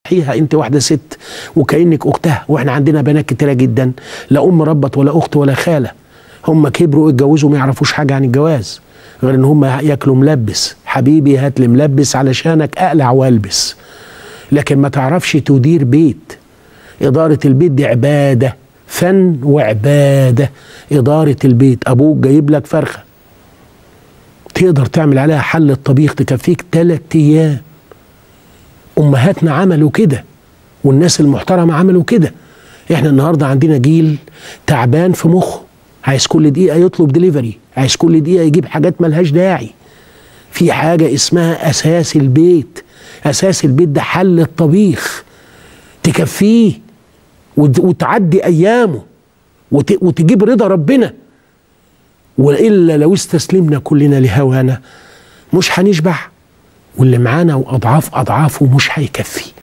هيها انت واحده ست وكانك اختها واحنا عندنا بنات كتيره جدا لا ام ربت ولا اخت ولا خاله هم كبروا اتجوزوا ما يعرفوش حاجه عن الجواز غير ان هم ياكلوا ملبس حبيبي هات لي ملبس علشانك اقلع والبس لكن ما تعرفش تدير بيت اداره البيت دي عباده فن وعباده اداره البيت ابوك جايب لك فرخه تقدر تعمل عليها حل الطبيخ تكفيك ثلاث ايام امهاتنا عملوا كده والناس المحترمه عملوا كده احنا النهارده عندنا جيل تعبان في مخه عايز كل دقيقه يطلب دليفري عايز كل دقيقه يجيب حاجات ملهاش داعي في حاجه اسمها اساس البيت اساس البيت ده حل الطبيخ تكفيه وت- وتعدي ايامه وت- وتجيب رضا ربنا والا لو استسلمنا كلنا لهوانا مش هنشبع واللي معانا واضعاف اضعافه مش هيكفي